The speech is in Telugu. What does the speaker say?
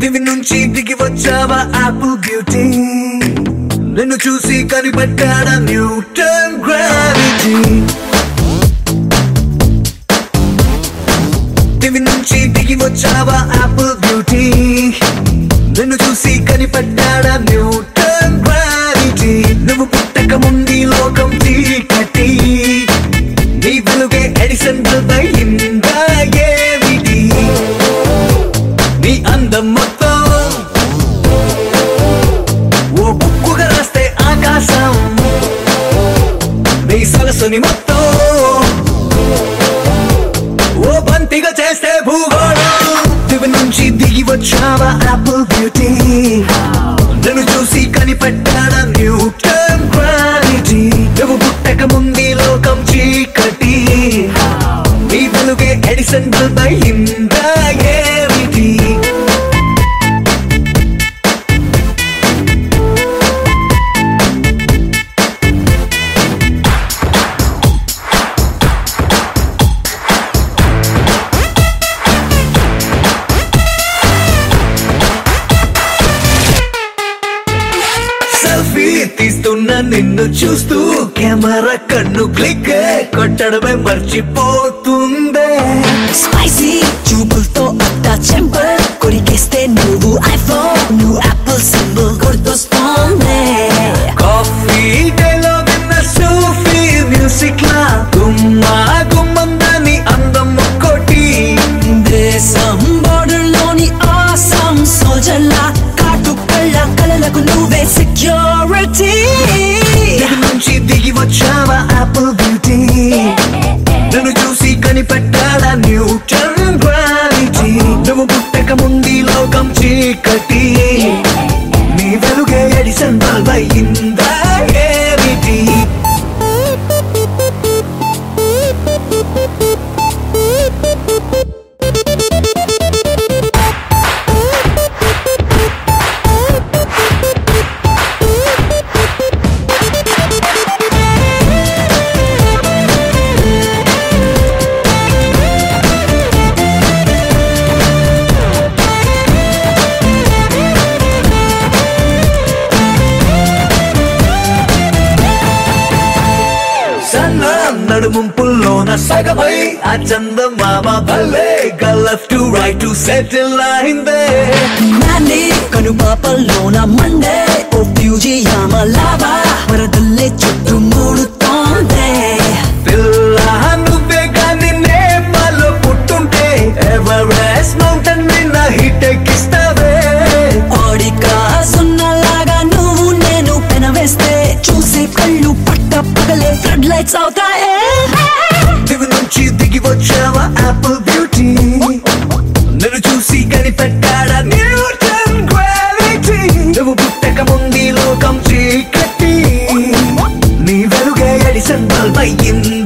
దివి నుంచి దిగి వచ్చావా యాపిల్ బ్యూటీ నిన్ను చూసి కనిపెట్టాడా న్యూటన్ గ్రావిటీ దివి నుంచి దిగి వచ్చావా యాపిల్ బ్యూటీ నిన్ను చూసి కనిపెట్టాడా న్యూటన్ గ్రావిటీ నువ్వు పుట్టక ముందు ఈ లోకం చీకటి నీ వెలుగే ఎడిసన్ బల్బ్ అయిందా ఏమిటి నీ అందం మొత్తం ఓ బుక్కుగా రాస్తే ఆకాశం నీ సరస్సుని మొత్తం ఓ బంతిగా చేస్తే భూగోళం దివి నుంచి దిగి వచ్చావా యాపిల్ బ్యూటీ నన్ను చూసి కనిపెట్టాడా న్యూటన్ గ్రావిటీ నువ్వు పుట్టక ముందు లోకం చీకటి నీ వెలుగే ఎడిసన్ బల్బ్ అయిందా ఏమిటి సెల్ఫీ తీస్తున్న నిన్ను చూస్తూ కెమెరా కన్ను క్లిక్ కొట్టడమే మర్చిపోతుందే స్పైసీ చూపులతో అట్టా చెంపర్ కొరికేస్తే నువ్వు ఐఫోన్ నువ్వు యాపిల్ సింబల్ గుర్తొస్తోంది కాఫీ డేలో విన్న సూఫీ మ్యూజిక్ లా గుమ్మా గుమ్మందని అందం ఒక్కోటి దేశం బోర్డర్ లోని ఆసాం సోల్జర్లా కాటు కళ్ళ కలలకు నువ్వే సెక్యూరిటీ దిగి నుంచి దిగి వచ్చావా యాపిల్ బ్యూటీ నన్ను చూసి కనిపెట్టాడా న్యూటన్ గ్రావిటీ నువ్వు పుట్టక ముందు లోకం చీకటి నీ వెలుగే ఎడిసన్ బల్బ్ అయిందా ఏమిటి సన్న నడుముంపుల్లోన సగమై ఆ చందమామ భలే గల్లఫ్ టు రైట్ టు సెటిల్ అయిందే నాని కనుపాపల్లోన మండే ఓ ఫ్యూజియామ లావా వరదల్లే చుట్టూ మూడుతోంది పిల్ల నువ్వే గాని నేపాల్లో పుట్టుంటే ఎవరెస్ట్ మౌంటైన్ మీద హిట్ ఎక్కిస్తావే ఓడికా సున్నలాగా నువ్వు నేను పెనవేస్తే చూసే కళ్ళు పట్ట పగలే ఫ్లడ్ లైట్స్ అవుతాయే దివి నుంచి దిగి వచ్చావా యాపిల్ బ్యూటీ నన్ను చూసి కనిపెట్టాడా న్యూటన్ గ్రావిటీ నువ్వు పుట్టక ముందు లోకం చీకటి నీ వెలుగే ఎడిసన్ బల్బ్ అయ్యింది